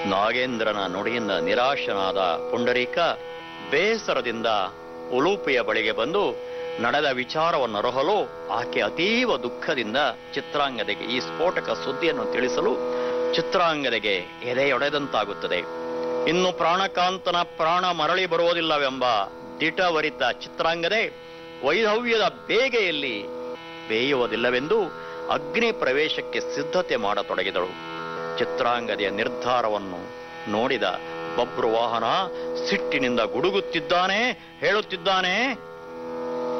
ನಾಗೇಂದ್ರನ ನುಡಿಯಿಂದ ನಿರಾಶನಾದ ಪುಂಡರೀಕ ಬೇಸರದಿಂದ ಉಲೂಪಿಯ ಬಳಿಗೆ ಬಂದು ನಡೆದ ವಿಚಾರವನ್ನು ಅರಹಲು ಆಕೆ ಅತೀವ ದುಃಖದಿಂದ ಚಿತ್ರಾಂಗದೆಗೆ ಈ ಸ್ಫೋಟಕ ಸುದ್ದಿಯನ್ನು ತಿಳಿಸಲು ಚಿತ್ರಾಂಗದೆಗೆ ಎದೆಯೊಡೆದಂತಾಗುತ್ತದೆ ಇನ್ನು ಪ್ರಾಣಕಾಂತನ ಪ್ರಾಣ ಮರಳಿ ಬರುವುದಿಲ್ಲವೆಂಬ ದಿಟವರಿತ ಚಿತ್ರಾಂಗದೆ ವೈಧವ್ಯದ ಬೇಗೆಯಲ್ಲಿ ಬೇಯುವುದಿಲ್ಲವೆಂದು ಅಗ್ನಿ ಪ್ರವೇಶಕ್ಕೆ ಸಿದ್ಧತೆ ಮಾಡತೊಡಗಿದಳು ಚಿತ್ರಾಂಗದೆಯ ನಿರ್ಧಾರವನ್ನು ನೋಡಿದ ಬಬ್ರುವಾಹನ ಸಿಟ್ಟಿನಿಂದ ಗುಡುಗುತ್ತಿದ್ದಾನೆ ಹೇಳುತ್ತಿದ್ದಾನೆ